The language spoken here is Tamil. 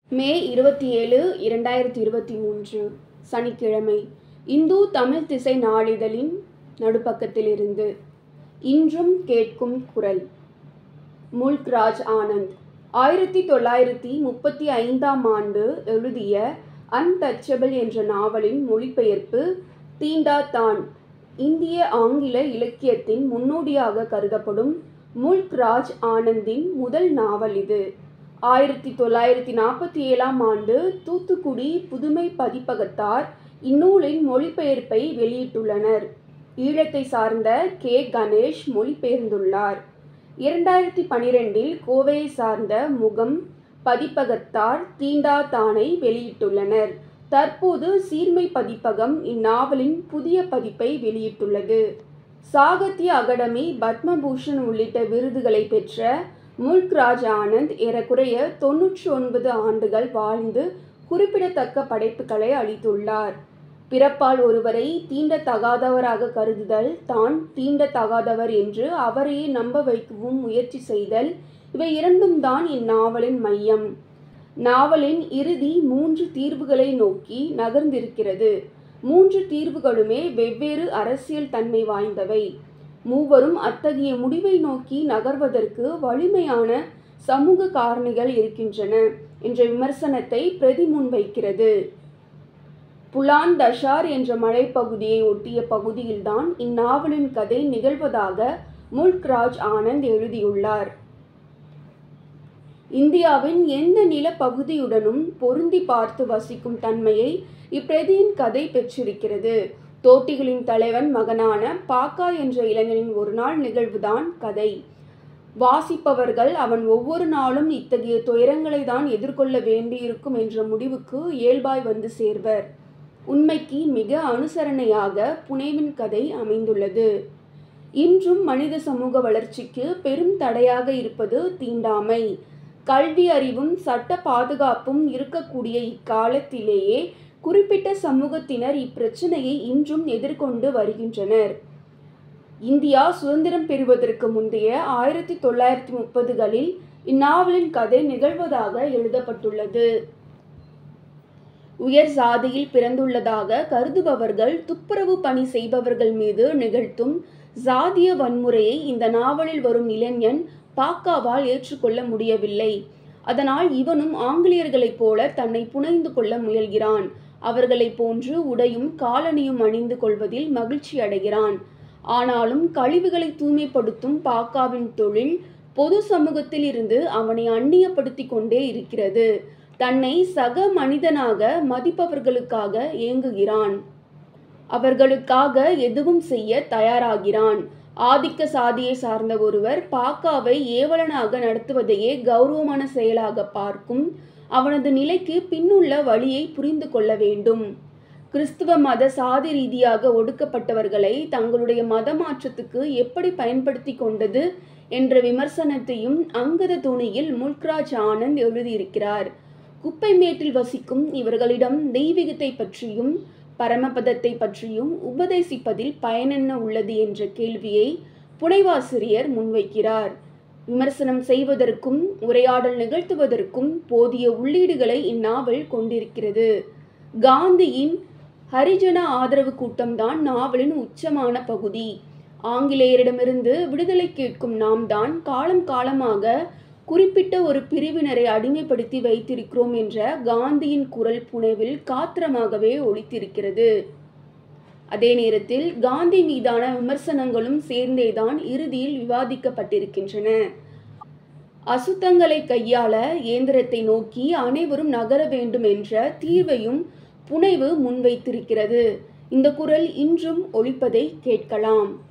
மே இருபத்தி ஏழு இரண்டாயிரத்தி இருபத்தி மூன்று சனிக்கிழமை இந்து தமிழ் திசை நாளிதழின் நடுப்பக்கத்திலிருந்து இன்றும் கேட்கும் குரல் முல்க்ராஜ் ஆனந்த் ஆயிரத்தி தொள்ளாயிரத்தி முப்பத்தி ஐந்தாம் ஆண்டு எழுதிய அன்டச்சபிள் என்ற நாவலின் மொழிபெயர்ப்பு தீண்டா தான் இந்திய ஆங்கில இலக்கியத்தின் முன்னோடியாக கருதப்படும் முல்க்ராஜ் ஆனந்தின் முதல் நாவல் இது ஆயிரத்தி தொள்ளாயிரத்தி நாற்பத்தி ஏழாம் ஆண்டு தூத்துக்குடி புதுமை பதிப்பகத்தார் இந்நூலின் மொழிபெயர்ப்பை வெளியிட்டுள்ளனர் ஈழத்தை சார்ந்த கே கணேஷ் மொழிபெயர்ந்துள்ளார் இரண்டாயிரத்தி பனிரெண்டில் கோவையை சார்ந்த முகம் பதிப்பகத்தார் தீண்டா தானை வெளியிட்டுள்ளனர் தற்போது சீர்மை பதிப்பகம் இந்நாவலின் புதிய பதிப்பை வெளியிட்டுள்ளது சாகித்ய அகாடமி பத்மபூஷன் உள்ளிட்ட விருதுகளை பெற்ற முல்க்ராஜ் ஆனந்த் ஏறக்குறைய தொன்னூற்றி ஒன்பது ஆண்டுகள் வாழ்ந்து குறிப்பிடத்தக்க படைப்புகளை அளித்துள்ளார் பிறப்பால் ஒருவரை தீண்டத்தகாதவராக கருதுதல் தான் தீண்டத்தகாதவர் என்று அவரையே நம்ப வைக்கவும் முயற்சி செய்தல் இவை இரண்டும் தான் இந்நாவலின் மையம் நாவலின் இறுதி மூன்று தீர்வுகளை நோக்கி நகர்ந்திருக்கிறது மூன்று தீர்வுகளுமே வெவ்வேறு அரசியல் தன்மை வாய்ந்தவை மூவரும் அத்தகைய முடிவை நோக்கி நகர்வதற்கு வலிமையான சமூக காரணிகள் இருக்கின்றன என்ற விமர்சனத்தை பிரதி முன்வைக்கிறது புலான் தஷார் என்ற மலைப்பகுதியை ஒட்டிய பகுதியில்தான் இந்நாவலின் கதை நிகழ்வதாக முல்க்ராஜ் ஆனந்த் எழுதியுள்ளார் இந்தியாவின் எந்த நிலப்பகுதியுடனும் பொருந்தி பார்த்து வசிக்கும் தன்மையை இப்பிரதியின் கதை பெற்றிருக்கிறது தோட்டிகளின் தலைவன் மகனான பாக்கா என்ற இளைஞனின் ஒரு நாள் நிகழ்வுதான் கதை வாசிப்பவர்கள் அவன் ஒவ்வொரு நாளும் இத்தகைய துயரங்களை தான் எதிர்கொள்ள வேண்டியிருக்கும் என்ற முடிவுக்கு இயல்பாய் வந்து சேர்வர் உண்மைக்கு மிக அனுசரணையாக புனேவின் கதை அமைந்துள்ளது இன்றும் மனித சமூக வளர்ச்சிக்கு பெரும் தடையாக இருப்பது தீண்டாமை கல்வி அறிவும் சட்ட பாதுகாப்பும் இருக்கக்கூடிய இக்காலத்திலேயே குறிப்பிட்ட சமூகத்தினர் இப்பிரச்சனையை இன்றும் எதிர்கொண்டு வருகின்றனர் இந்தியா சுதந்திரம் பெறுவதற்கு முந்தைய ஆயிரத்தி தொள்ளாயிரத்தி முப்பதுகளில் இந்நாவலின் கதை நிகழ்வதாக எழுதப்பட்டுள்ளது உயர் சாதியில் பிறந்துள்ளதாக கருதுபவர்கள் துப்புரவு பணி செய்பவர்கள் மீது நிகழ்த்தும் சாதிய வன்முறையை இந்த நாவலில் வரும் இளைஞன் பாக்காவால் ஏற்றுக்கொள்ள முடியவில்லை அதனால் இவனும் ஆங்கிலேயர்களைப் போல தன்னை புனைந்து கொள்ள முயல்கிறான் அவர்களைப் போன்று உடையும் காலணியும் அணிந்து கொள்வதில் மகிழ்ச்சி அடைகிறான் ஆனாலும் கழிவுகளை தூய்மைப்படுத்தும் பாக்காவின் தொழில் பொது சமூகத்தில் இருந்து அவனை அந்நியப்படுத்தி கொண்டே இருக்கிறது தன்னை சக மனிதனாக மதிப்பவர்களுக்காக ஏங்குகிறான் அவர்களுக்காக எதுவும் செய்ய தயாராகிறான் ஆதிக்க சாதியை சார்ந்த ஒருவர் பாக்காவை ஏவலனாக நடத்துவதையே கௌரவமான செயலாக பார்க்கும் அவனது நிலைக்கு பின்னுள்ள வழியை புரிந்து கொள்ள வேண்டும் கிறிஸ்துவ மத சாதி ரீதியாக ஒடுக்கப்பட்டவர்களை தங்களுடைய மத மாற்றத்துக்கு எப்படி பயன்படுத்தி கொண்டது என்ற விமர்சனத்தையும் அங்கத துணியில் முல்க்ராஜ் ஆனந்த் எழுதியிருக்கிறார் குப்பைமேட்டில் வசிக்கும் இவர்களிடம் தெய்வீகத்தை பற்றியும் பரமபதத்தை பற்றியும் உபதேசிப்பதில் பயனென்ன உள்ளது என்ற கேள்வியை புனைவாசிரியர் முன்வைக்கிறார் விமர்சனம் செய்வதற்கும் உரையாடல் நிகழ்த்துவதற்கும் போதிய உள்ளீடுகளை இந்நாவல் கொண்டிருக்கிறது காந்தியின் ஹரிஜன ஆதரவு கூட்டம்தான் நாவலின் உச்சமான பகுதி ஆங்கிலேயரிடமிருந்து விடுதலை கேட்கும் நாம் தான் காலம் காலமாக குறிப்பிட்ட ஒரு பிரிவினரை அடிமைப்படுத்தி வைத்திருக்கிறோம் என்ற காந்தியின் குரல் புனைவில் காத்திரமாகவே ஒழித்திருக்கிறது அதே நேரத்தில் காந்தி மீதான விமர்சனங்களும் சேர்ந்தேதான் இறுதியில் விவாதிக்கப்பட்டிருக்கின்றன அசுத்தங்களை கையாள இயந்திரத்தை நோக்கி அனைவரும் நகர வேண்டும் என்ற தீர்வையும் புனைவு முன்வைத்திருக்கிறது இந்த குரல் இன்றும் ஒழிப்பதை கேட்கலாம்